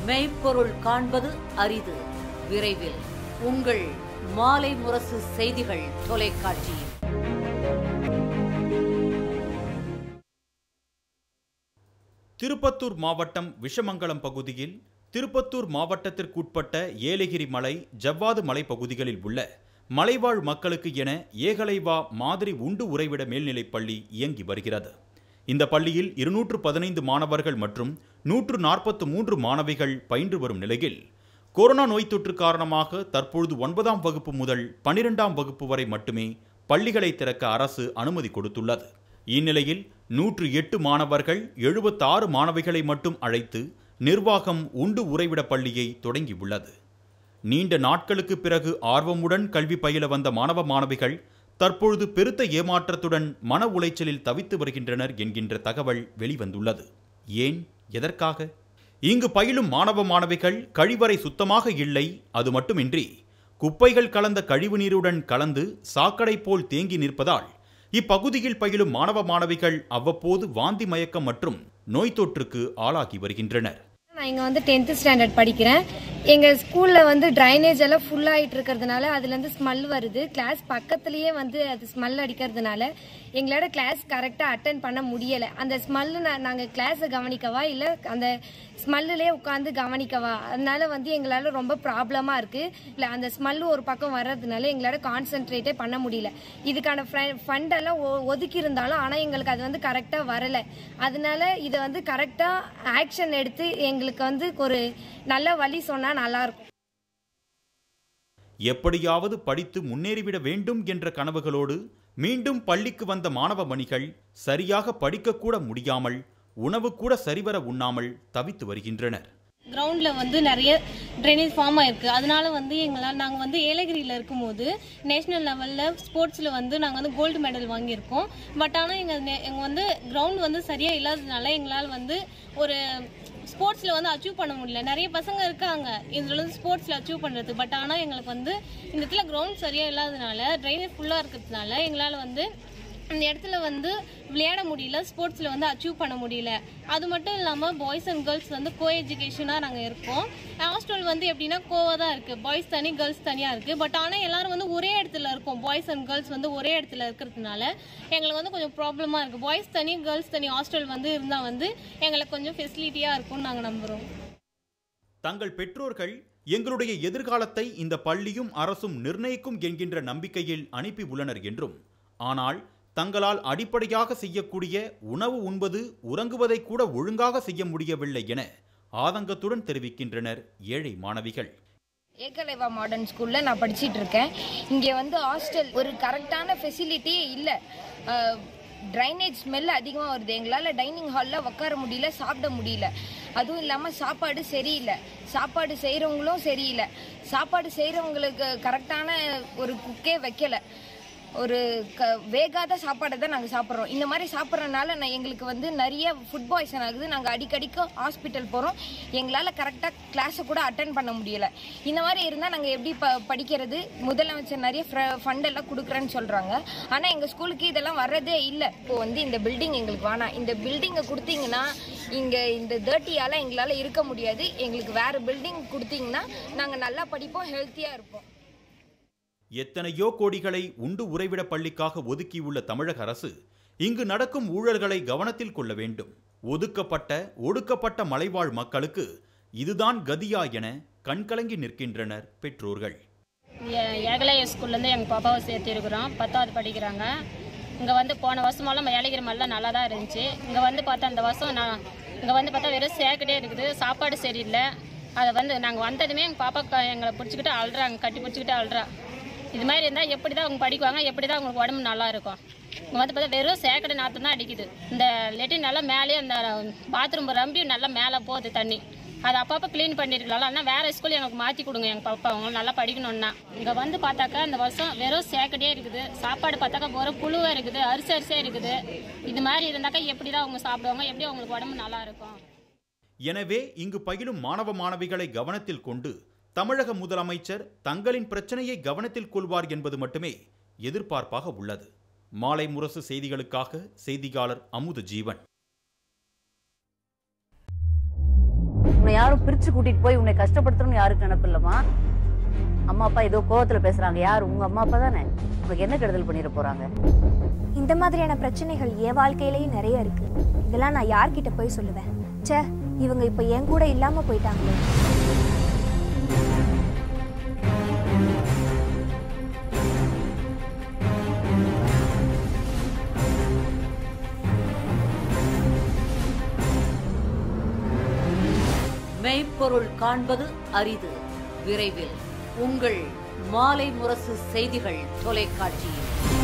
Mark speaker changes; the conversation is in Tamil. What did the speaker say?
Speaker 1: மெய்ப்பொருள் காண்பது அரிது விரைவில் உங்கள் மாலை முரசு செய்திகள் தொலைக்காட்சியில்
Speaker 2: திருப்பத்தூர் மாவட்டம் விஷமங்கலம் பகுதியில் திருப்பத்தூர் மாவட்டத்திற்குட்பட்ட ஏலகிரி மலை ஜவ்வாது மலை பகுதிகளில் உள்ள மலைவாழ் மக்களுக்கு என ஏகலைவா மாதிரி உண்டு உறைவிட மேல்நிலைப் பள்ளி இயங்கி வருகிறது இந்த பள்ளியில் இருநூற்று பதினைந்து மாணவர்கள் மற்றும் நூற்று நாற்பத்து மூன்று மாணவிகள் பயின்று வரும் நிலையில் கொரோனா நோய் தொற்று காரணமாக தற்பொழுது ஒன்பதாம் வகுப்பு முதல் பனிரெண்டாம் வகுப்பு வரை மட்டுமே பள்ளிகளை திறக்க அரசு அனுமதி கொடுத்துள்ளது இந்நிலையில் நூற்று எட்டு மாணவர்கள் எழுபத்தாறு மாணவிகளை மட்டும் அழைத்து நிர்வாகம் உண்டு உறைவிட பள்ளியை தொடங்கியுள்ளது நீண்ட நாட்களுக்கு பிறகு ஆர்வமுடன் கல்வி பயில வந்த மாணவ மாணவிகள் தற்பொழுது பெருத்த ஏமாற்றத்துடன் மன உளைச்சலில் தவித்து வருகின்றனர் என்கின்ற தகவல் வெளிவந்துள்ளது ஏன் எதற்காக இங்கு பயிலும் மாணவ மாணவிகள் கழிவறை சுத்தமாக இல்லை அது மட்டுமின்றி குப்பைகள் கலந்த கழிவு நீருடன் கலந்து சாக்கடை போல் தேங்கி நிற்பதால் இப்பகுதியில் பயிலும் மாணவ மாணவிகள் அவ்வப்போது வாந்தி மயக்கம் மற்றும் நோய் தொற்றுக்கு ஆளாகி வருகின்றனர்
Speaker 3: நான் இங்கே வந்து டென்த்து ஸ்டாண்டர்ட் படிக்கிறேன் எங்கள் ஸ்கூலில் வந்து ட்ரைனேஜ் எல்லாம் ஃபுல் ஆகிட்டு இருக்கிறதுனால அதுலேருந்து ஸ்மெல் வருது கிளாஸ் பக்கத்துலேயே வந்து அது ஸ்மெல் அடிக்கிறதுனால எங்களோட கிளாஸ் கரெக்டாக அட்டன் பண்ண முடியலை அந்த ஸ்மெல்லு நாங்கள் கிளாஸை கவனிக்கவா இல்லை அந்த ஸ்மெல்லுலேயே உட்காந்து கவனிக்கவா அதனால வந்து எங்களால் ரொம்ப ப்ராப்ளமாக இருக்குது இல்லை அந்த ஸ்மெல்லு ஒரு பக்கம் வர்றதுனால எங்களால் கான்சென்ட்ரேட்டே பண்ண முடியல இதுக்கான ஃபண்டெல்லாம் ஒதுக்கி இருந்தாலும் ஆனால் எங்களுக்கு அது வந்து கரெக்டாக வரலை அதனால இதை வந்து கரெக்டாக ஆக்ஷன் எடுத்து எங்களுக்கு வந்து ஒரு நல்ல வழி சொன்னால் நல்லாயிருக்கும்
Speaker 2: எப்படியாவது படித்து முன்னேறிவிட வேண்டும் என்ற கனவுகளோடு மீண்டும் பள்ளிக்கு வந்த மாணவ மணிகள் சரியாக படிக்கக்கூட முடியாமல் உணவு கூட சரிவர உண்ணாமல் தவித்து வருகின்றனர்
Speaker 4: கிரவுண்டில் வந்து நிறைய ட்ரைனேஜ் ஃபார்ம் ஆயிருக்கு அதனால வந்து எங்களால் நாங்கள் வந்து ஏலகிரியில் இருக்கும்போது நேஷனல் லெவலில் ஸ்போர்ட்ஸில் வந்து நாங்கள் வந்து கோல்டு மெடல் வாங்கியிருக்கோம் பட் ஆனால் எங்கள் எங்கள் வந்து கிரவுண்ட் வந்து சரியாக இல்லாததுனால எங்களால் வந்து ஒரு ஸ்போர்ட்ஸில் வந்து அச்சீவ் பண்ண முடியல நிறைய பசங்க இருக்காங்க இதில் வந்து ஸ்போர்ட்ஸில் அச்சீவ் பண்ணுறது பட் ஆனால் எங்களுக்கு வந்து இந்த இடத்துல கிரவுண்ட் சரியாக இல்லாததுனால ட்ரைனேஜ் ஃபுல்லாக இருக்கிறதுனால எங்களால் வந்து அந்த இடத்துல வந்து விளையாட முடியல ஸ்போர்ட்ஸில் வந்து அச்சீவ் பண்ண முடியல அது மட்டும் இல்லாமல் பாய்ஸ் அண்ட் கேர்ள்ஸ் வந்து கோ எஜுகேஷனாக நாங்கள் இருக்கோம் ஹாஸ்டல் வந்து எப்படின்னா கோவாக தான் இருக்குது பாய்ஸ் தனி கேர்ள்ஸ் தனியாக இருக்குது பட் ஆனால் எல்லாரும் வந்து ஒரே இடத்துல இருக்கோம் பாய்ஸ் அண்ட் கேர்ள்ஸ் வந்து ஒரே இடத்துல இருக்கிறதுனால எங்களுக்கு வந்து கொஞ்சம் ப்ராப்ளமாக இருக்குது பாய்ஸ் தனி கேர்ள்ஸ் தனி ஹாஸ்டல் வந்து இருந்தால் வந்து எங்களுக்கு கொஞ்சம் ஃபெசிலிட்டியாக இருக்கும்னு நாங்கள் நம்புகிறோம்
Speaker 2: தங்கள் பெற்றோர்கள் எங்களுடைய எதிர்காலத்தை இந்த பள்ளியும் அரசும் நிர்ணயிக்கும் என்கின்ற நம்பிக்கையில் அனுப்பி உள்ளனர் என்றும் ஆனால் தங்களால் அடிப்படையாக செய்யக்கூடிய உணவு உண்பது உறங்குவதை கூட ஒழுங்காக செய்ய முடியவில்லை என ஆதங்கத்துடன் தெரிவிக்கின்றனர் ஏழை மாணவிகள்
Speaker 3: ஏகலைவா மாடர்ன் ஸ்கூலில் நான் படிச்சிட்டு இருக்கேன் இங்கே வந்து ஹாஸ்டல் ஒரு கரெக்டான ஃபெசிலிட்டியே இல்லை ட்ரைனேஜ் ஸ்மெல் அதிகமாக வருது எங்களால் டைனிங் ஹாலில் உட்கார முடியல சாப்பிட முடியல அதுவும் இல்லாமல் சாப்பாடு சரியில்லை சாப்பாடு செய்கிறவங்களும் சரியில்லை சாப்பாடு செய்கிறவங்களுக்கு கரெக்டான ஒரு குக்கே வைக்கலை ஒரு க வேகாத சாப்பாடை தான் நாங்கள் சாப்பிட்றோம் இந்த மாதிரி சாப்பிட்றதுனால நான் எங்களுக்கு வந்து நிறைய ஃபுட் பாய்சன் ஆகுது நாங்கள் அடிக்கடிக்கு ஹாஸ்பிட்டல் போகிறோம் எங்களால் கரெக்டாக கிளாஸை கூட அட்டன் பண்ண முடியலை இந்த மாதிரி இருந்தால் நாங்கள் எப்படி ப படிக்கிறது முதலமைச்சர் நிறைய ஃபண்டெல்லாம் கொடுக்குறேன்னு சொல்கிறாங்க ஆனால் எங்கள் ஸ்கூலுக்கு இதெல்லாம் வர்றதே இல்லை இப்போ வந்து இந்த பில்டிங் எங்களுக்கு வேணாம் இந்த பில்டிங்கை கொடுத்தீங்கன்னா இங்கே இந்த தேர்ட்டியால் எங்களால் இருக்க முடியாது எங்களுக்கு வேறு பில்டிங் கொடுத்தீங்கன்னா நாங்கள் நல்லா படிப்போம் ஹெல்த்தியாக இருப்போம்
Speaker 2: எத்தனையோ கோடிகளை உண்டு உறைவிட பள்ளிக்காக ஒதுக்கியுள்ள தமிழக அரசு இங்கு நடக்கும் ஊழல்களை கவனத்தில் கொள்ள வேண்டும் ஒதுக்கப்பட்ட ஒடுக்கப்பட்ட மலைவாழ் மக்களுக்கு இதுதான் கதியா என கண்கலங்கி நிற்கின்றனர் பெற்றோர்கள்
Speaker 5: ஏகலைய ஸ்கூல்லேருந்து எங்கள் பாப்பாவை சேர்த்திருக்கிறோம் பத்தாவது படிக்கிறாங்க இங்கே வந்து போன வருஷமெல்லாம் ஏலகிரி மலைலாம் நல்லா தான் இருந்துச்சு இங்கே வந்து பார்த்தா அந்த வருஷம் நான் இங்கே வந்து பார்த்தா வெறும் சேக்கிட்டே இருக்குது சாப்பாடு சரியில்லை அதை வந்து நாங்கள் வந்ததுமே எங்கள் பாப்பா எங்களை பிடிச்சிக்கிட்டு அழுறாங்க கட்டி பிடிச்சிக்கிட்டு அழுறா இது மாதிரி இருந்தால் எப்படி தான் அவங்க படிக்குவாங்க எப்படி தான் அவங்களுக்கு உடம்பு நல்லா இருக்கும் இங்கே வந்து பார்த்தா வெறும் சேக்கடை நாற்றம் தான் அடிக்குது இந்த லெட்டின் நல்லா மேலேயே அந்த பாத்ரூம் ரம்பி நல்லா மேலே போகுது தண்ணி அதை அப்பப்போ க்ளீன் பண்ணிருக்கலாம் ஆனால் வேறு ஸ்கூல் எனக்கு மாற்றி கொடுங்க எங்கள் பாப்பா அவங்க நல்லா படிக்கணும்னா இங்கே வந்து பார்த்தாக்கா இந்த வருஷம் வெறும் சேக்கடியே இருக்குது சாப்பாடு பார்த்தாக்கா வெறும் புழுவாக இருக்குது அரிசி அரிசியாக இருக்குது இது மாதிரி இருந்தாக்கா எப்படி தான் அவங்க சாப்பிடுவாங்க எப்படி அவங்களுக்கு உடம்பு நல்லா இருக்கும்
Speaker 2: எனவே இங்கு பயிலும் மாணவ மாணவிகளை கவனத்தில் கொண்டு தமிழக முதலமைச்சர் தங்களின் பிரச்சனையை கவனத்தில் கொள்வார் என்பது மட்டுமே எதிர்பார்ப்பாக உள்ளது மாலை முரசு செய்திகளுக்காக செய்தியாளர் அமுத ஜீவன்
Speaker 1: உன்னை யாரும்
Speaker 6: எல்லாம் பிரிச்சு கூட்டிட்டு போய் உன்னை கஷ்டப்படுத்தணும்னு யாருக்கு நினப்பு இல்லம்மா அம்மா அப்பா ஏதோ கோவத்துல பேசுறாங்க யார் உங்க அம்மா அப்பா தானே உனக்கு என்ன கெடுதல் பண்ணிட போறாங்க
Speaker 7: இந்த மாதிரியான பிரச்சனைகள் என் வாழ்க்கையிலயும் நிறைய இருக்கு இதெல்லாம் நான் யார்கிட்ட போய் சொல்லுவேன் ச்சே இவங்க இப்ப என் கூட இல்லாம போயிட்டாங்களே
Speaker 1: மெய்ப்பொருள் காண்பது அரிது விரைவில் உங்கள் மாலை முரசு செய்திகள் தொலைக்காட்சியில்